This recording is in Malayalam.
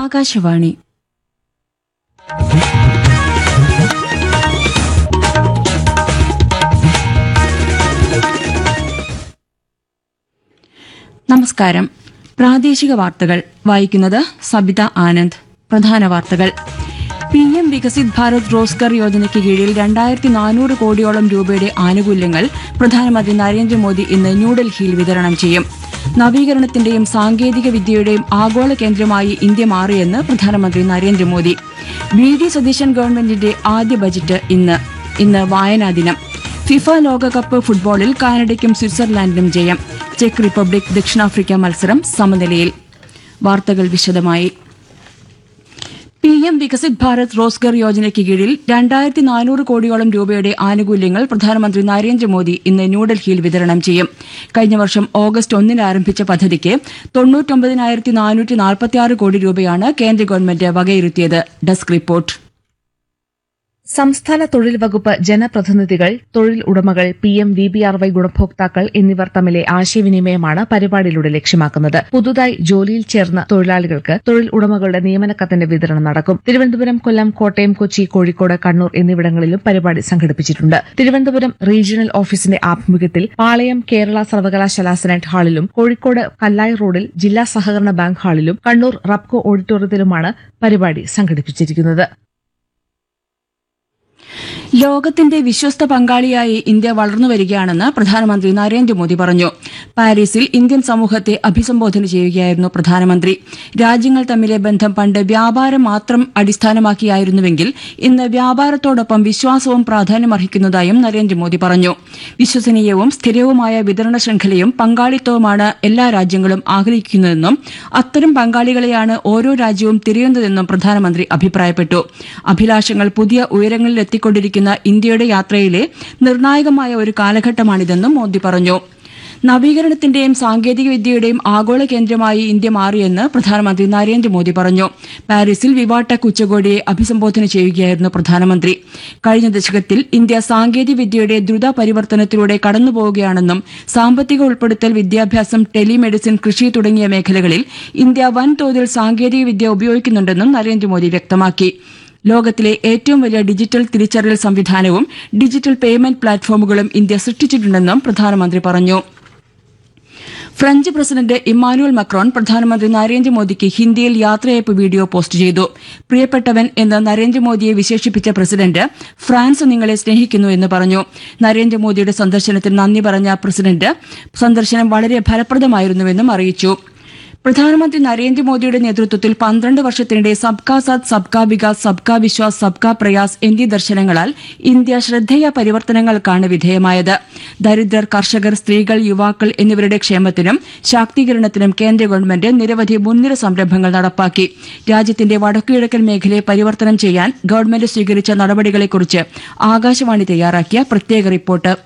ആകാശവാണി നമസ്കാരം പ്രാദേശിക വാർത്തകൾ വായിക്കുന്നത് സബിത ആനന്ദ് പ്രധാന വാർത്തകൾ പി എം വികസിത് ഭാരത് റോസ്ഗർ യോജനയ്ക്ക് കീഴിൽ രണ്ടായിരത്തി നാനൂറ് കോടിയോളം രൂപയുടെ ആനുകൂല്യങ്ങൾ പ്രധാനമന്ത്രി നരേന്ദ്രമോദി ഇന്ന് ന്യൂഡൽഹിയിൽ വിതരണം ചെയ്യും നവീകരണത്തിന്റെയും സാങ്കേതിക വിദ്യയുടെയും ആഗോള കേന്ദ്രമായി ഇന്ത്യ മാറിയെന്ന് പ്രധാനമന്ത്രി നരേന്ദ്രമോദി വി ഡി സതീശൻ ഗവൺമെന്റിന്റെ ആദ്യ ബജറ്റ് ഇന്ന് ഇന്ന് വായനാ ദിനം ഫിഫ ലോകകപ്പ് ഫുട്ബോളിൽ കാനഡയ്ക്കും സ്വിറ്റ്സർലാൻഡിനും ജയം ചെക്ക് റിപ്പബ്ലിക് ദക്ഷിണാഫ്രിക്ക മത്സരം സമനിലയിൽ വാർത്തകൾ വിശദമായി പി എം വികസിത് ഭാരത് റോസ്ഗർ യോജനയ്ക്ക് കീഴിൽ രണ്ടായിരത്തി നാനൂറ് കോടിയോളം രൂപയുടെ ആനുകൂല്യങ്ങൾ പ്രധാനമന്ത്രി നരേന്ദ്രമോദി ഇന്ന് ന്യൂഡൽഹിയിൽ വിതരണം ചെയ്യും കഴിഞ്ഞ വർഷം ഓഗസ്റ്റ് ഒന്നിന് ആരംഭിച്ച പദ്ധതിക്ക് തൊണ്ണൂറ്റൊമ്പതിനായിരത്തി നാനൂറ്റി നാൽപ്പത്തിയാറ് കോടി രൂപയാണ് കേന്ദ്ര ഗവൺമെന്റ് വകയിരുത്തിയത് ഡെസ്ക് റിപ്പോർട്ട് സംസ്ഥാന തൊഴിൽ വകുപ്പ് ജനപ്രതിനിധികൾ തൊഴിൽ ഉടമകൾ P M V B R Y ഗുണഭോക്താക്കൾ എന്നിവർ തമ്മിലെ ആശയവിനിമയമാണ് പരിപാടിയിലൂടെ ലക്ഷ്യമാക്കുന്നത് പുതുതായി ജോലിയിൽ ചേർന്ന തൊഴിലാളികൾക്ക് തൊഴിൽ ഉടമകളുടെ നിയമനക്കത്തിന്റെ വിതരണം നടക്കും തിരുവനന്തപുരം കൊല്ലം കോട്ടയം കൊച്ചി കോഴിക്കോട് കണ്ണൂർ എന്നിവിടങ്ങളിലും പരിപാടി സംഘടിപ്പിച്ചിട്ടുണ്ട് തിരുവനന്തപുരം റീജിയണൽ ഓഫീസിന്റെ ആഭിമുഖ്യത്തിൽ പാളയം കേരള സർവകലാശാല സെനറ്റ് ഹാളിലും കോഴിക്കോട് കല്ലായി റോഡിൽ ജില്ലാ സഹകരണ ബാങ്ക് ഹാളിലും കണ്ണൂർ റബ്കോ ഓഡിറ്റോറിയത്തിലുമാണ് പരിപാടി സംഘടിപ്പിച്ചിരിക്കുന്നത് ലോകത്തിന്റെ വിശ്വസ്ത പങ്കാളിയായി ഇന്ത്യ വളർന്നുവരികയാണെന്ന് പ്രധാനമന്ത്രി നരേന്ദ്രമോദി പറഞ്ഞു പാരീസിൽ ഇന്ത്യൻ സമൂഹത്തെ അഭിസംബോധന ചെയ്യുകയായിരുന്നു പ്രധാനമന്ത്രി രാജ്യങ്ങൾ തമ്മിലെ ബന്ധം പണ്ട് വ്യാപാരം മാത്രം അടിസ്ഥാനമാക്കിയായിരുന്നുവെങ്കിൽ ഇന്ന് വ്യാപാരത്തോടൊപ്പം വിശ്വാസവും പ്രാധാന്യമർഹിക്കുന്നതായും നരേന്ദ്രമോദി പറഞ്ഞു വിശ്വസനീയവും സ്ഥിരവുമായ വിതരണ ശൃംഖലയും പങ്കാളിത്തവുമാണ് എല്ലാ രാജ്യങ്ങളും ആഗ്രഹിക്കുന്നതെന്നും അത്തരം പങ്കാളികളെയാണ് ഓരോ രാജ്യവും തിരയുന്നതെന്നും പ്രധാനമന്ത്രി അഭിപ്രായപ്പെട്ടു അഭിലാഷങ്ങൾ പുതിയ ഉയരങ്ങളിൽ എത്തിക്കൊണ്ടിരിക്കുന്ന ഇന്ത്യയുടെ യാത്രയിലെ നിർണായകമായ ഒരു കാലഘട്ടമാണിതെന്നും മോദി പറഞ്ഞു നവീകരണത്തിന്റെയും സാങ്കേതികവിദ്യയുടെയും ആഗോള കേന്ദ്രമായി ഇന്ത്യ മാറിയെന്ന് പ്രധാനമന്ത്രി നരേന്ദ്രമോദി പറഞ്ഞു പാരീസിൽ വിവാടെക് ഉച്ചകോടിയെ അഭിസംബോധന ചെയ്യുകയായിരുന്നു പ്രധാനമന്ത്രി കഴിഞ്ഞ ദശകത്തിൽ ഇന്ത്യ സാങ്കേതികവിദ്യയുടെ ദ്രുത പരിവർത്തനത്തിലൂടെ കടന്നുപോവുകയാണെന്നും സാമ്പത്തിക ഉൾപ്പെടുത്തൽ വിദ്യാഭ്യാസം ടെലിമെഡിസിൻ കൃഷി തുടങ്ങിയ മേഖലകളിൽ ഇന്ത്യ വൻതോതിൽ സാങ്കേതികവിദ്യ ഉപയോഗിക്കുന്നുണ്ടെന്നും നരേന്ദ്രമോദി വ്യക്തമാക്കി ലോകത്തിലെ ഏറ്റവും വലിയ ഡിജിറ്റൽ തിരിച്ചറിയൽ സംവിധാനവും ഡിജിറ്റൽ പേയ്മെന്റ് പ്ലാറ്റ്ഫോമുകളും ഇന്ത്യ സൃഷ്ടിച്ചിട്ടുണ്ടെന്നും പ്രധാനമന്ത്രി പറഞ്ഞു ഫ്രഞ്ച് പ്രസിഡന്റ് ഇമ്മാനുവൽ മക്രോൺ പ്രധാനമന്ത്രി നരേന്ദ്രമോദിക്ക് ഹിന്ദിയിൽ യാത്രയയപ്പ് വീഡിയോ പോസ്റ്റ് ചെയ്തു പ്രിയപ്പെട്ടവൻ എന്ന് നരേന്ദ്രമോദിയെ വിശേഷിപ്പിച്ച പ്രസിഡന്റ് ഫ്രാൻസ് നിങ്ങളെ സ്നേഹിക്കുന്നു എന്ന് പറഞ്ഞു നരേന്ദ്രമോദിയുടെ സന്ദർശനത്തിന് നന്ദി പറഞ്ഞ പ്രസിഡന്റ് സന്ദർശനം വളരെ ഫലപ്രദമായിരുന്നുവെന്നും അറിയിച്ചു പ്രധാനമന്ത്രി നരേന്ദ്രമോദിയുടെ നേതൃത്വത്തിൽ പന്ത്രണ്ട് വർഷത്തിനിടെ സബ്കാ സാത്ത് സബ്കാ വികാസ് സബ്കാ വിശ്വാസ് സബ്കാ പ്രയാസ് എന്നീ ദർശനങ്ങളാൽ ഇന്ത്യ ശ്രദ്ധേയ പരിവർത്തനങ്ങൾക്കാണ് വിധേയമായത് ദരിദ്രർ കർഷകർ സ്ത്രീകൾ യുവാക്കൾ എന്നിവരുടെ ക്ഷേമത്തിനും ശാക്തീകരണത്തിനും കേന്ദ്ര ഗവൺമെന്റ് നിരവധി മുൻനിര സംരംഭങ്ങൾ നടപ്പാക്കി രാജ്യത്തിന്റെ വടക്കുകിഴക്കൻ മേഖലയെ പരിവർത്തനം ചെയ്യാൻ ഗവൺമെന്റ് സ്വീകരിച്ച നടപടികളെക്കുറിച്ച് ആകാശവാണി തയ്യാറാക്കിയ പ്രത്യേക റിപ്പോർട്ട്